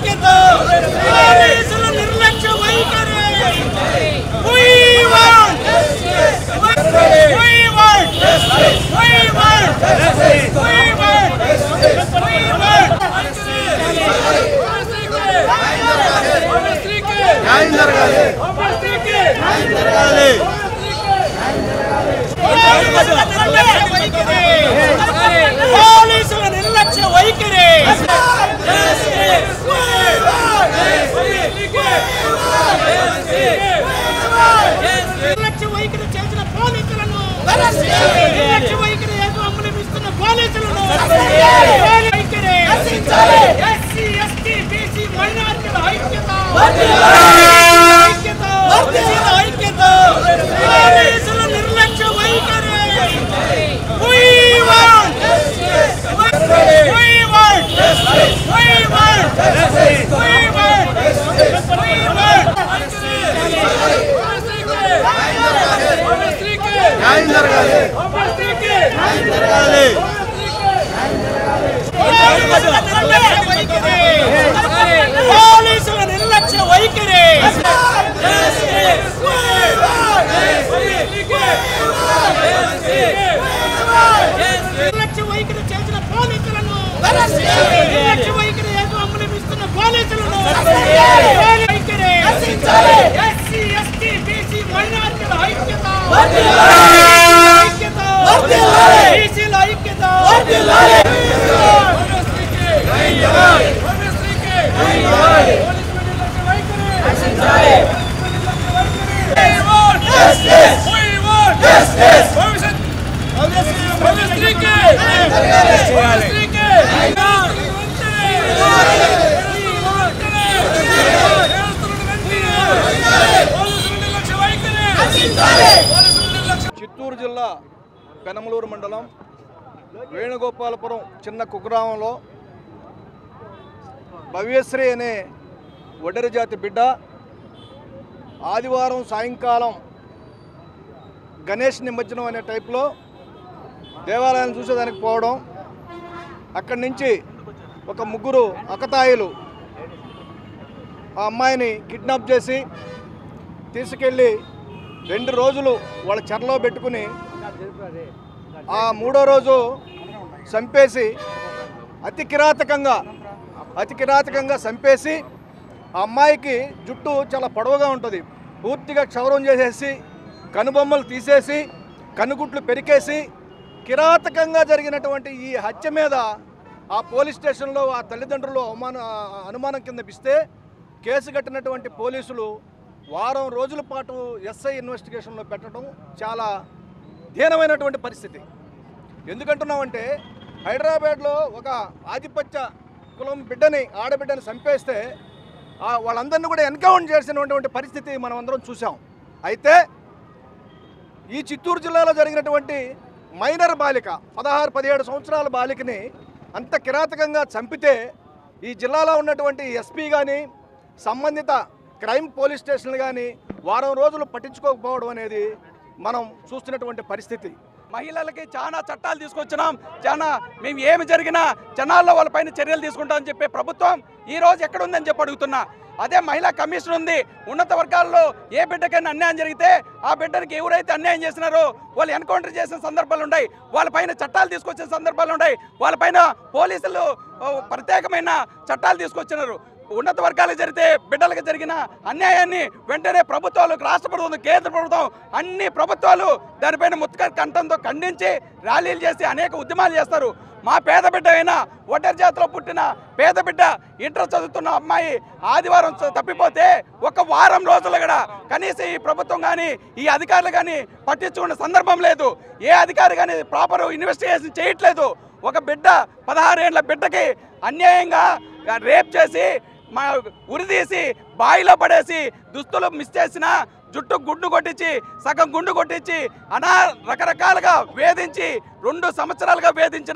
ఐక్యత పోలీసుల నిర్లక్ష్య వైఖరి We want We want We want We want We want న్యాయం జరగాలి న్యాయం జరగాలి పోలీసుల నిర్లక్ష్య వైఖరి నిర్లక్ష్య వైఖరి చేసిన పోలీసులను నిర్లక్ష్య వైఖరి అవలంబిస్తున్న పోలీసులను వైఖరి ఎస్సీ ఎస్టీ బీసీ మైనార్టీల ఐక్యత ఐక్యత ఐక్యత పోలీసుల నిర్లక్ష్య వైఖరి We want We want We want We want We want న్యాయం జరగాలి న్యాయం జరగాలి పోలీసుల నిర్లక్ష్య వైఖరి నిర్లక్ష్య వైఖరి చేసిన పోలీసులను నిర్లక్ష్య వైఖరి అవలంబిస్తున్న పోలీసులను వైఖరి ఎస్సీ ఎస్టీ బీసీ మైనార్టీల ఐక్యత ఐక్యత బీసీల ఐక్యత చిత్తూరు జిల్లా పెనమలూరు మండలం వేణుగోపాలపురం చిన్న కుగ్రామంలో భవ్యశ్రీ అనే ఒడ్డరి జాతి బిడ్డ ఆదివారం సాయంకాలం గణేష్ నిమజ్జనం అనే టైప్లో దేవాలయాన్ని చూసేదానికి పోవడం అక్కడి నుంచి ఒక ముగ్గురు అకతాయిలు ఆ అమ్మాయిని కిడ్నాప్ చేసి తీసుకెళ్ళి రెండు రోజులు వాళ్ళ చెరలో పెట్టుకుని ఆ మూడో రోజు చంపేసి అతి కిరాతకంగా అతి కిరాతకంగా చంపేసి ఆ అమ్మాయికి జుట్టు చాలా పొడవుగా ఉంటుంది పూర్తిగా క్షౌరం చేసేసి కనుబొమ్మలు తీసేసి కనుగుట్లు పెరికేసి కిరాతకంగా జరిగినటువంటి ఈ హత్య మీద ఆ పోలీస్ స్టేషన్లో ఆ తల్లిదండ్రులు అవమాన అనుమానం కింద పిస్తే కేసు కట్టినటువంటి పోలీసులు వారం రోజుల పాటు ఎస్ఐ ఇన్వెస్టిగేషన్లో పెట్టడం చాలా దీనమైనటువంటి పరిస్థితి ఎందుకంటున్నామంటే హైదరాబాద్లో ఒక ఆధిపత్య కులం బిడ్డని ఆడబిడ్డని చంపేస్తే ఆ వాళ్ళందరినీ కూడా ఎన్కౌంటర్ చేసినటువంటి పరిస్థితి మనం అందరం చూసాం అయితే ఈ చిత్తూరు జిల్లాలో జరిగినటువంటి మైనర్ బాలిక పదహారు పదిహేడు సంవత్సరాల బాలికని అంత కిరాతకంగా చంపితే ఈ జిల్లాలో ఉన్నటువంటి ఎస్పీ కానీ సంబంధిత క్రైమ్ పోలీస్ స్టేషన్లు కానీ వారం రోజులు పట్టించుకోకపోవడం అనేది మనం చూస్తున్నటువంటి పరిస్థితి మహిళలకి చాలా చట్టాలు తీసుకొచ్చినాం చాలా మేము ఏమి జరిగినా జనాల్లో వాళ్ళపైన చర్యలు తీసుకుంటామని చెప్పే ప్రభుత్వం ఈ రోజు ఎక్కడ ఉందని చెప్పి అడుగుతున్నా అదే మహిళా కమిషన్ ఉంది ఉన్నత వర్గాల్లో ఏ బిడ్డకైనా అన్యాయం జరిగితే ఆ బిడ్డకి ఎవరైతే అన్యాయం చేసినారో వాళ్ళు ఎన్కౌంటర్ చేసిన సందర్భాలు ఉన్నాయి వాళ్ళపైన చట్టాలు తీసుకొచ్చిన సందర్భాలు ఉన్నాయి వాళ్ళపైన పోలీసులు ఓ, ప్రత్యేకమైన చట్టాలు తీసుకొచ్చినారు ఉన్నత వర్గాలకు జరిగితే బిడ్డలకు జరిగిన అన్యాయాన్ని వెంటనే ప్రభుత్వాలు రాష్ట్ర ప్రభుత్వం కేంద్ర ప్రభుత్వం అన్ని ప్రభుత్వాలు దానిపైన ముత్తుక కంఠంతో ఖండించి ర్యాలీలు చేసి అనేక ఉద్యమాలు చేస్తారు మా పేద బిడ్డ అయినా ఒంటరి జాతిలో పుట్టిన పేద బిడ్డ ఇంటర్ చదువుతున్న అమ్మాయి ఆదివారం చ- తప్పిపోతే ఒక వారం రోజులు కూడా కనీసం ఈ ప్రభుత్వం కానీ ఈ అధికారులు కానీ పట్టించుకున్న సందర్భం లేదు ఏ అధికారి కానీ ప్రాపర్ ఇన్వెస్టిగేషన్ చేయట్లేదు ఒక బిడ్డ పదహారేళ్ల బిడ్డకి అన్యాయంగా రేప్ చేసి మా ఉరిదీసి బావిలో పడేసి దుస్తులు మిస్ చేసిన జుట్టు గుండు కొట్టించి సగం గుండు కొట్టించి అనా రకరకాలుగా వేధించి రెండు సంవత్సరాలుగా వేధించిన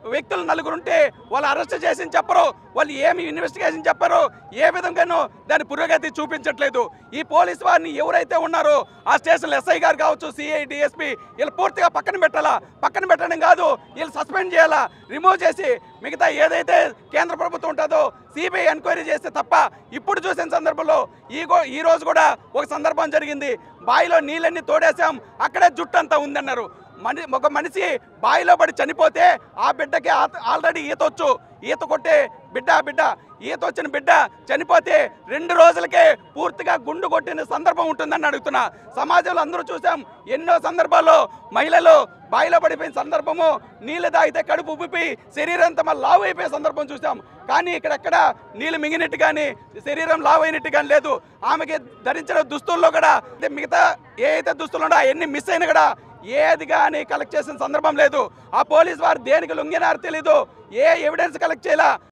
వ్యక్తులు నలుగురు ఉంటే వాళ్ళు అరెస్ట్ చేసి చెప్పరు వాళ్ళు ఏమి ఇన్వెస్టిగేషన్ చెప్పరు ఏ విధంగానూ దాని పురోగతి చూపించట్లేదు ఈ పోలీస్ వారిని ఎవరైతే ఉన్నారో ఆ స్టేషన్ ఎస్ఐ గారు కావచ్చు సిఐ డిఎస్పీ వీళ్ళు పూర్తిగా పక్కన పెట్టాలా పక్కన పెట్టడం కాదు వీళ్ళు సస్పెండ్ చేయాలా రిమూవ్ చేసి మిగతా ఏదైతే కేంద్ర ప్రభుత్వం ఉంటుందో సిబిఐ ఎంక్వైరీ చేస్తే తప్ప ఇప్పుడు చూసిన సందర్భంలో ఈ గో- ఈ రోజు కూడా ఒక సందర్భం జరిగింది బావిలో నీళ్ళన్నీ తోడేసాం అక్కడే జుట్టు అంతా ఉందన్నారు మని ఒక మనిషి బావిలో పడి చనిపోతే ఆ బిడ్డకి ఆ- ఆల్రెడీ ఈత వచ్చు ఈత కొట్టే బిడ్డ ఆ బిడ్డ ఈత వచ్చిన బిడ్డ చనిపోతే రెండు రోజులకే పూర్తిగా గుండు కొట్టిన సందర్భం ఉంటుందని అడుగుతున్నా సమాజంలో అందరూ చూసాం ఎన్నో సందర్భాల్లో మహిళలు బావిలో పడిపోయిన సందర్భము నీళ్ళు తాగితే కడుపు ఉబ్బిపోయి శరీరం అంతా మళ్ళీ లావు అయిపోయే సందర్భం చూసాం కానీ ఇక్కడెక్కడ నీళ్ళు మింగినట్టు కానీ శరీరం లావు అయినట్టు కానీ లేదు ఆమెకి ధరించిన దుస్తుల్లో కూడా అంటే మిగతా ఏ అయితే దుస్తులు ఉన్నాయో అవన్నీ మిస్ అయినా కూడా ఏది కానీ కలెక్ట్ చేసిన సందర్భం లేదు ఆ పోలీస్ వారు దేనికి లొంగినారు తెలీదు ఏ ఎవిడెన్స్ కలెక్ట్ చేయాల